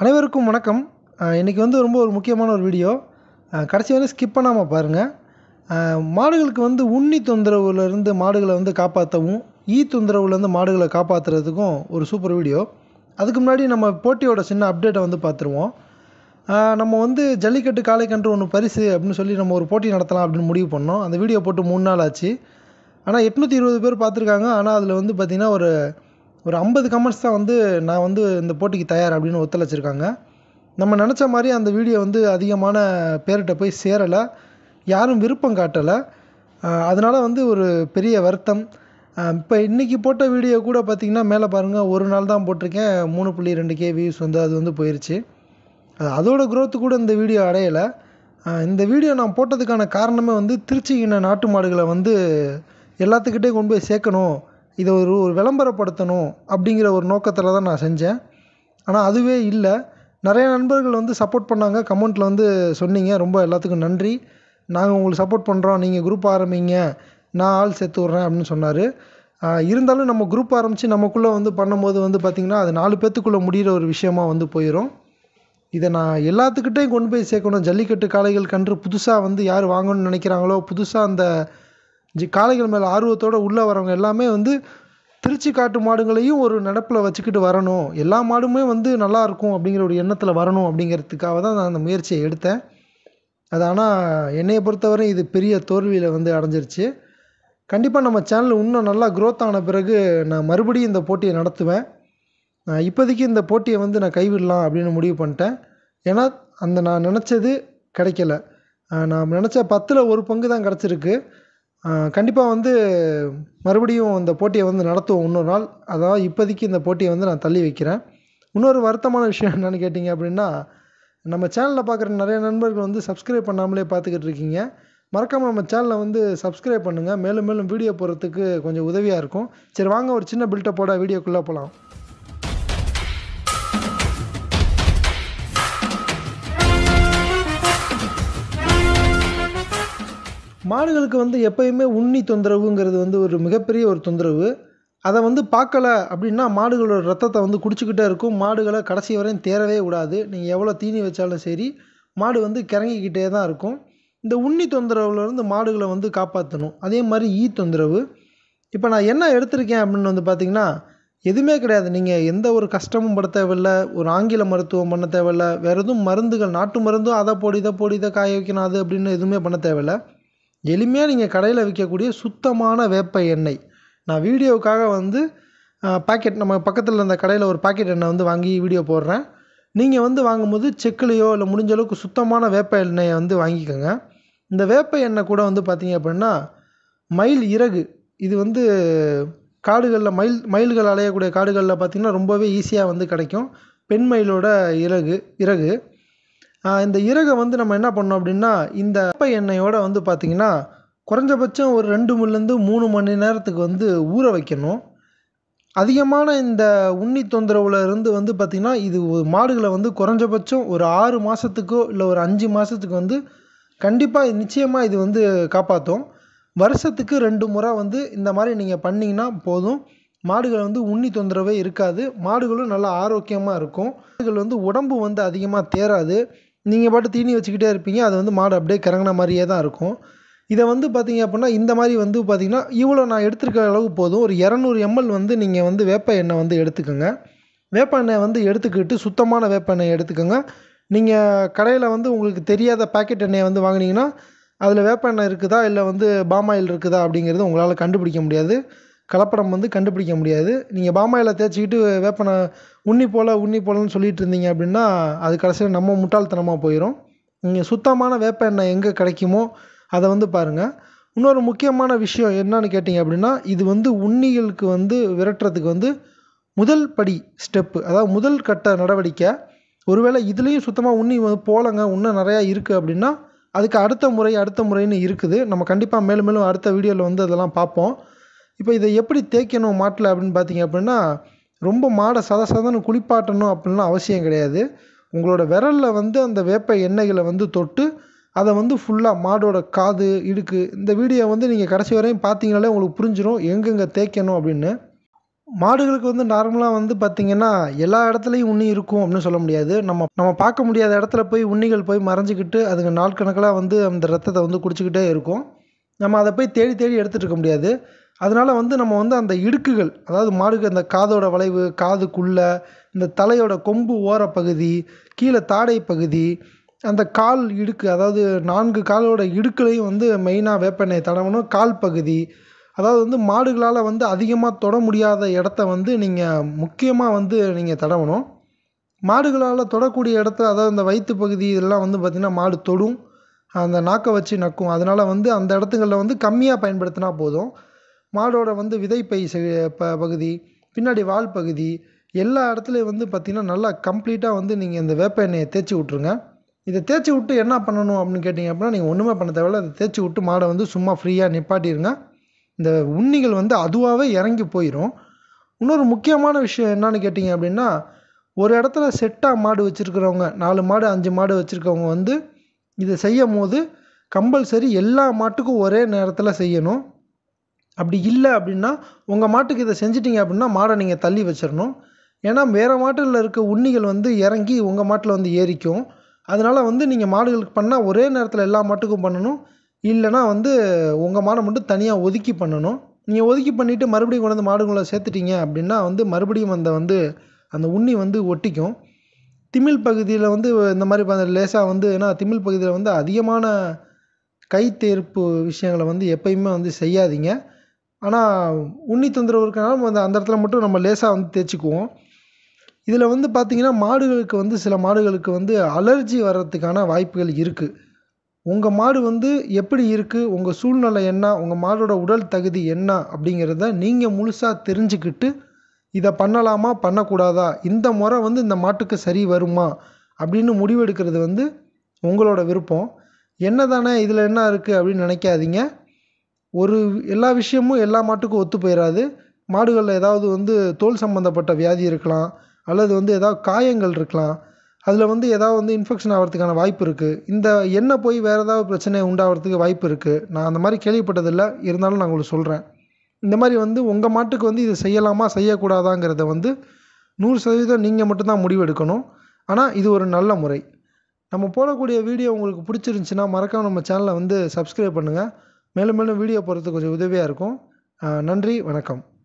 அனைவருக்கும் வணக்கம் இன்றைக்கி வந்து ரொம்ப ஒரு முக்கியமான ஒரு வீடியோ கடைசி வரை ஸ்கிப் பண்ணாமல் பாருங்கள் மாடுகளுக்கு வந்து உண்ணி தொந்தரவுலேருந்து மாடுகளை வந்து காப்பாற்றவும் ஈ தொந்தரவுலேருந்து மாடுகளை காப்பாற்றுறதுக்கும் ஒரு சூப்பர் வீடியோ அதுக்கு முன்னாடி நம்ம போட்டியோட சின்ன அப்டேட்டை வந்து பார்த்துருவோம் நம்ம வந்து ஜல்லிக்கட்டு காளைக்கன்று ஒன்று பரிசு அப்படின்னு சொல்லி நம்ம ஒரு போட்டி நடத்தலாம் அப்படின்னு முடிவு பண்ணோம் அந்த வீடியோ போட்டு மூணு நாள் ஆச்சு ஆனால் எட்நூற்றி இருபது பேர் பார்த்துருக்காங்க ஆனால் அதில் வந்து பார்த்திங்கன்னா ஒரு ஒரு ஐம்பது கமெண்ட்ஸ் தான் வந்து நான் வந்து இந்த போட்டிக்கு தயார் அப்படின்னு ஒத்துழைச்சிருக்காங்க நம்ம நினச்ச மாதிரி அந்த வீடியோ வந்து அதிகமான பேர்கிட்ட போய் சேரலை யாரும் விருப்பம் காட்டலை அதனால் வந்து ஒரு பெரிய வருத்தம் இப்போ இன்றைக்கி போட்ட வீடியோ கூட பார்த்திங்கன்னா மேலே பாருங்கள் ஒரு நாள் தான் போட்டிருக்கேன் மூணு புள்ளி ரெண்டு கே வியூஸ் வந்து அது வந்து போயிடுச்சு அதோட க்ரோத்து கூட இந்த வீடியோ அடையலை இந்த வீடியோ நான் போட்டதுக்கான காரணமே வந்து திருச்சி இன நாட்டு மாடுகளை வந்து எல்லாத்துக்கிட்டே கொண்டு போய் சேர்க்கணும் இதை ஒரு ஒரு விளம்பரப்படுத்தணும் அப்படிங்கிற ஒரு நோக்கத்தில் தான் நான் செஞ்சேன் ஆனால் அதுவே இல்லை நிறைய நண்பர்கள் வந்து சப்போர்ட் பண்ணாங்க கமெண்ட்டில் வந்து சொன்னீங்க ரொம்ப எல்லாத்துக்கும் நன்றி நாங்கள் உங்களுக்கு சப்போர்ட் பண்ணுறோம் நீங்கள் குரூப் ஆரம்பிங்க நான் ஆள் சேர்த்து விட்றேன் அப்படின்னு சொன்னார் இருந்தாலும் நம்ம குரூப் ஆரம்பித்து நமக்குள்ளே வந்து பண்ணும்போது வந்து பார்த்திங்கன்னா அது நாலு பேர்த்துக்குள்ளே முடிகிற ஒரு விஷயமா வந்து போயிடும் இதை நான் எல்லாத்துக்கிட்டையும் கொண்டு போய் சேர்க்கணும் ஜல்லிக்கட்டு காளைகள் கன்று புதுசாக வந்து யார் வாங்கணும்னு நினைக்கிறாங்களோ புதுசாக அந்த ஜி காளைகள் மேலே ஆர்வத்தோடு உள்ளே வரவங்க எல்லாமே வந்து திருச்சி காட்டு மாடுங்களையும் ஒரு நடப்பில் வச்சுக்கிட்டு வரணும் எல்லா மாடுமே வந்து நல்லா இருக்கும் அப்படிங்கிற ஒரு எண்ணத்தில் வரணும் அப்படிங்கிறதுக்காக தான் நான் அந்த முயற்சியை எடுத்தேன் அது ஆனால் என்னையை பொறுத்தவரை இது பெரிய தோல்வியில் வந்து அடைஞ்சிருச்சு கண்டிப்பாக நம்ம சேனல் இன்னும் நல்லா க்ரோத் ஆன பிறகு நான் மறுபடியும் இந்த போட்டியை நடத்துவேன் இப்போதைக்கு இந்த போட்டியை வந்து நான் கைவிடலாம் அப்படின்னு முடிவு பண்ணிட்டேன் ஏன்னா அந்த நான் நினச்சது கிடைக்கல நான் நினச்ச பத்தில் ஒரு பங்கு தான் கிடச்சிருக்கு கண்டிப்பாக வந்து மறுபடியும் இந்த போட்டியை வந்து நடத்துவோம் இன்னொரு நாள் அதாவது இப்போதைக்கு இந்த போட்டியை வந்து நான் தள்ளி வைக்கிறேன் இன்னொரு வருத்தமான விஷயம் என்னென்னு கேட்டிங்க அப்படின்னா நம்ம சேனலில் பார்க்குற நிறைய நண்பர்கள் வந்து சப்ஸ்கிரைப் பண்ணாமலே பார்த்துக்கிட்டு இருக்கீங்க மறக்காமல் நம்ம சேனலை வந்து சப்ஸ்கிரைப் பண்ணுங்கள் மேலும் மேலும் வீடியோ போடுறதுக்கு கொஞ்சம் உதவியாக இருக்கும் சரி வாங்க ஒரு சின்ன பில்டப்போட வீடியோக்குள்ளே போகலாம் மாடுகளுக்கு வந்து எப்பயுமே உண்ணி தொந்தரவுங்கிறது வந்து ஒரு மிகப்பெரிய ஒரு தொந்தரவு அதை வந்து பார்க்கல அப்படின்னா மாடுகளோட ரத்தத்தை வந்து குடிச்சிக்கிட்டே இருக்கும் மாடுகளை கடைசி வரையும் தேரவே விடாது நீங்கள் எவ்வளோ தீனி வச்சாலும் சரி மாடு வந்து கிறங்கிக்கிட்டே தான் இருக்கும் இந்த உண்ணி தொந்தரவுலேருந்து மாடுகளை வந்து காப்பாற்றணும் அதே மாதிரி ஈ தொந்தரவு இப்போ நான் என்ன எடுத்திருக்கேன் அப்படின்னு வந்து பார்த்திங்கன்னா எதுவுமே கிடையாது நீங்கள் எந்த ஒரு கஷ்டமும் பட தேவையில்ல ஒரு ஆங்கில மருத்துவம் பண்ண தேவையில்ல வேறு எதுவும் மருந்துகள் நாட்டு மருந்தும் அதை போடி இதை போடி இதை காய வைக்கணும் அது அப்படின்னு எதுவுமே பண்ண தேவையில்ல எளிமையாக நீங்கள் கடையில் விற்கக்கூடிய சுத்தமான வேப்ப எண்ணெய் நான் வீடியோவுக்காக வந்து பாக்கெட் நம்ம பக்கத்தில் இந்த கடையில் ஒரு பாக்கெட் எண்ணெய் வந்து வாங்கி வீடியோ போடுறேன் நீங்கள் வந்து வாங்கும்போது செக்குலேயோ இல்லை முடிஞ்ச அளவுக்கு சுத்தமான வேப்ப எண்ணெயை வந்து வாங்கிக்கோங்க இந்த வேப்ப எண்ணெய் கூட வந்து பார்த்திங்க அப்படின்னா மயில் இறகு இது வந்து காடுகளில் மயில் மயில்கள் அலையக்கூடிய காடுகளில் பார்த்திங்கன்னா ரொம்பவே ஈஸியாக வந்து கிடைக்கும் பெண் மயிலோட இறகு இறகு இந்த இறகை வந்து நம்ம என்ன பண்ணோம் அப்படின்னா இந்த வேப்ப எண்ணெயோட வந்து பார்த்திங்கன்னா குறைஞ்சபட்சம் ஒரு ரெண்டு மணிலேருந்து மூணு மணி நேரத்துக்கு வந்து ஊற வைக்கணும் அதிகமான இந்த உண்ணி தொந்தரவில் இருந்து வந்து பார்த்திங்கன்னா இது மாடுகளை வந்து குறைஞ்சபட்சம் ஒரு ஆறு மாதத்துக்கோ இல்லை ஒரு அஞ்சு மாதத்துக்கு வந்து கண்டிப்பாக நிச்சயமாக இது வந்து காப்பாற்றும் வருஷத்துக்கு ரெண்டு முறை வந்து இந்த மாதிரி நீங்கள் பண்ணிங்கன்னா போதும் மாடுகள் வந்து உண்ணி தொந்தரவே இருக்காது மாடுகளும் நல்லா ஆரோக்கியமாக இருக்கும் மாடுகள் வந்து உடம்பு வந்து அதிகமாக தேராது நீங்கள் பாட்டு தீனி வச்சுக்கிட்டே இருப்பீங்க அது வந்து மாடு அப்படியே கிறங்கின மாதிரியே தான் இருக்கும் இதை வந்து பார்த்தீங்க அப்படின்னா இந்த மாதிரி வந்து பார்த்திங்கன்னா இவ்வளோ நான் எடுத்துருக்க அளவு போதும் ஒரு இரநூறு எம்எல் வந்து நீங்கள் வந்து வேப்ப எண்ணெய் வந்து எடுத்துக்கோங்க வேப்ப எண்ணெய் வந்து எடுத்துக்கிட்டு சுத்தமான வேப்ப எண்ணெய் எடுத்துக்கோங்க நீங்கள் கடையில் வந்து உங்களுக்கு தெரியாத பாக்கெட் எண்ணெயை வந்து வாங்கினீங்கன்னா அதில் வேப்ப எண்ணெய் இருக்குதா இல்லை வந்து பாமாயில் இருக்குதா அப்படிங்கிறது உங்களால் கண்டுபிடிக்க முடியாது கலப்படம் வந்து கண்டுபிடிக்க முடியாது நீங்கள் பாமாயில் தேய்ச்சிக்கிட்டு வேப்பனை உண்ணி போல் உண்ணி போலன்னு சொல்லிட்டு இருந்தீங்க அப்படின்னா அது கடைசியில் நம்ம முட்டாள்தனமாக போயிடும் நீங்கள் சுத்தமான வேப்ப எண்ணெய் எங்கே கிடைக்குமோ அதை வந்து பாருங்கள் இன்னொரு முக்கியமான விஷயம் என்னன்னு கேட்டிங்க அப்படின்னா இது வந்து உண்ணிகளுக்கு வந்து விரட்டுறதுக்கு வந்து முதல் படி ஸ்டெப்பு அதாவது முதல் கட்ட நடவடிக்கை ஒருவேளை இதுலேயும் சுத்தமாக உண்ணி போலங்க இன்னும் நிறையா இருக்குது அப்படின்னா அதுக்கு அடுத்த முறை அடுத்த முறைன்னு இருக்குது நம்ம கண்டிப்பாக மேலும் மேலும் அடுத்த வீடியோவில் வந்து அதெல்லாம் பார்ப்போம் இப்போ இதை எப்படி தேய்க்கணும் மாட்டில் அப்படின்னு பார்த்தீங்க அப்படின்னா ரொம்ப மாடை சத சதன்னு குளிப்பாட்டணும் அப்படின்லாம் அவசியம் கிடையாது உங்களோட விரலில் வந்து அந்த வேப்ப எண்ணெய்களை வந்து தொட்டு அதை வந்து ஃபுல்லாக மாடோட காது இடுக்கு இந்த வீடியோ வந்து நீங்கள் கடைசி வரையும் பார்த்தீங்கனாலே உங்களுக்கு புரிஞ்சிடும் எங்கெங்கே தேய்க்கணும் அப்படின்னு மாடுகளுக்கு வந்து நார்மலாக வந்து பார்த்திங்கன்னா எல்லா இடத்துலையும் உண்ணி இருக்கும் அப்படின்னு சொல்ல முடியாது நம்ம நம்ம பார்க்க முடியாத இடத்துல போய் உண்ணிகள் போய் மறைஞ்சிக்கிட்டு அதுங்க நாள் கணக்கில் வந்து அந்த ரத்தத்தை வந்து குடிச்சிக்கிட்டே இருக்கும் நம்ம அதை போய் தேடி தேடி எடுத்துகிட்டு இருக்க முடியாது அதனால் வந்து நம்ம வந்து அந்த இடுக்குகள் அதாவது மாடுக்கு அந்த காதோட வளைவு காதுக்குள்ளே இந்த தலையோட கொம்பு ஓரப்பகுதி கீழே தாடை பகுதி அந்த கால் இடுக்கு அதாவது நான்கு காலோட இடுக்குலையும் வந்து மெயினாக வேப்பெண்ணெய் தடவணும் கால் பகுதி அதாவது வந்து மாடுகளால் வந்து அதிகமாக தொட முடியாத இடத்த வந்து நீங்கள் முக்கியமாக வந்து நீங்கள் தடவணும் மாடுகளால் தொடக்கூடிய இடத்த அதாவது இந்த வயிற்று பகுதி இதெல்லாம் வந்து பார்த்திங்கன்னா மாடு தொடும் அந்த நாக்கை வச்சு நக்கும் அதனால் வந்து அந்த இடத்துங்களில் வந்து கம்மியாக பயன்படுத்தினா போதும் மாடோட வந்து விதைப்பை செ- ப பகுதி பின்னாடி வால் பகுதி எல்லா இடத்துலையும் வந்து பார்த்திங்கன்னா நல்லா கம்ப்ளீட்டாக வந்து நீங்கள் இந்த வேப்ப எண்ணெயை தேய்ச்சி விட்ருங்க இதை தேய்ச்சி விட்டு என்ன பண்ணணும் அப்படின்னு கேட்டிங்க அப்படின்னா நீங்கள் ஒன்றுமே பண்ண தேவையில்ல அதை தேய்ச்சி விட்டு மாடை வந்து சும்மா ஃப்ரீயாக நிப்பாட்டிடுங்க இந்த உண்ணிகள் வந்து அதுவாகவே இறங்கி போயிடும் இன்னொரு முக்கியமான விஷயம் என்னன்னு கேட்டிங்க அப்படின்னா ஒரு இடத்துல செட்டாக மாடு வச்சுருக்கிறவங்க நாலு மாடு அஞ்சு மாடு வச்சுருக்கவங்க வந்து இதை செய்யும் போது கம்பல்சரி எல்லா மாட்டுக்கும் ஒரே நேரத்தில் செய்யணும் அப்படி இல்லை அப்படின்னா உங்கள் மாட்டுக்கு இதை செஞ்சிட்டீங்க அப்படின்னா மாடை நீங்கள் தள்ளி வச்சிடணும் ஏன்னா வேறு மாட்டில் இருக்க உண்ணிகள் வந்து இறங்கி உங்கள் மாட்டில் வந்து ஏறிக்கும் அதனால் வந்து நீங்கள் மாடுகளுக்கு பண்ணால் ஒரே நேரத்தில் எல்லா மாட்டுக்கும் பண்ணணும் இல்லைனா வந்து உங்கள் மாடை மட்டும் தனியாக ஒதுக்கி பண்ணணும் நீங்கள் ஒதுக்கி பண்ணிவிட்டு மறுபடியும் கொண்டு வந்து மாடுகளை சேர்த்துட்டீங்க அப்படின்னா வந்து மறுபடியும் அந்த வந்து அந்த உண்ணி வந்து ஒட்டிக்கும் திமில் பகுதியில் வந்து இந்த மாதிரி லேசாக வந்து ஏன்னா திமில் பகுதியில் வந்து அதிகமான கை தேர்ப்பு விஷயங்களை வந்து எப்பயுமே வந்து செய்யாதீங்க ஆனால் உண்ணி தொந்தரவு இருக்கனால நம்ம அந்த அந்த இடத்துல மட்டும் நம்ம லேசாக வந்து தேய்ச்சிக்குவோம் இதில் வந்து பார்த்திங்கன்னா மாடுகளுக்கு வந்து சில மாடுகளுக்கு வந்து அலர்ஜி வர்றதுக்கான வாய்ப்புகள் இருக்குது உங்கள் மாடு வந்து எப்படி இருக்குது உங்கள் சூழ்நிலை என்ன உங்கள் மாடோட உடல் தகுதி என்ன அப்படிங்கிறத நீங்கள் முழுசாக தெரிஞ்சுக்கிட்டு இதை பண்ணலாமா பண்ணக்கூடாதா இந்த முறை வந்து இந்த மாட்டுக்கு சரி வருமா அப்படின்னு முடிவெடுக்கிறது வந்து உங்களோட விருப்பம் என்ன தானே இதில் என்ன இருக்குது அப்படின்னு நினைக்காதீங்க ஒரு எல்லா விஷயமும் எல்லா மாட்டுக்கும் ஒத்து போயிடாது மாடுகளில் ஏதாவது வந்து தோல் சம்மந்தப்பட்ட வியாதி இருக்கலாம் அல்லது வந்து ஏதாவது காயங்கள் இருக்கலாம் அதில் வந்து ஏதாவது வந்து இன்ஃபெக்ஷன் ஆகிறதுக்கான வாய்ப்பு இருக்குது இந்த எண்ணெய் போய் வேறு ஏதாவது பிரச்சனை உண்டாகிறதுக்கு வாய்ப்பு இருக்குது நான் அந்த மாதிரி கேள்விப்பட்டதில்லை இருந்தாலும் நான் உங்களுக்கு சொல்கிறேன் இந்த மாதிரி வந்து உங்கள் மாட்டுக்கு வந்து இது செய்யலாமா செய்யக்கூடாதாங்கிறத வந்து நூறு சதவீதம் நீங்கள் மட்டும்தான் முடிவெடுக்கணும் ஆனால் இது ஒரு நல்ல முறை நம்ம போடக்கூடிய வீடியோ உங்களுக்கு பிடிச்சிருந்துச்சின்னா மறக்காம நம்ம சேனலை வந்து சப்ஸ்கிரைப் பண்ணுங்கள் மேலும் மேலும் வீடியோ போடுறதுக்கு கொஞ்சம் உதவியாக இருக்கும் ஆஹ் நன்றி வணக்கம்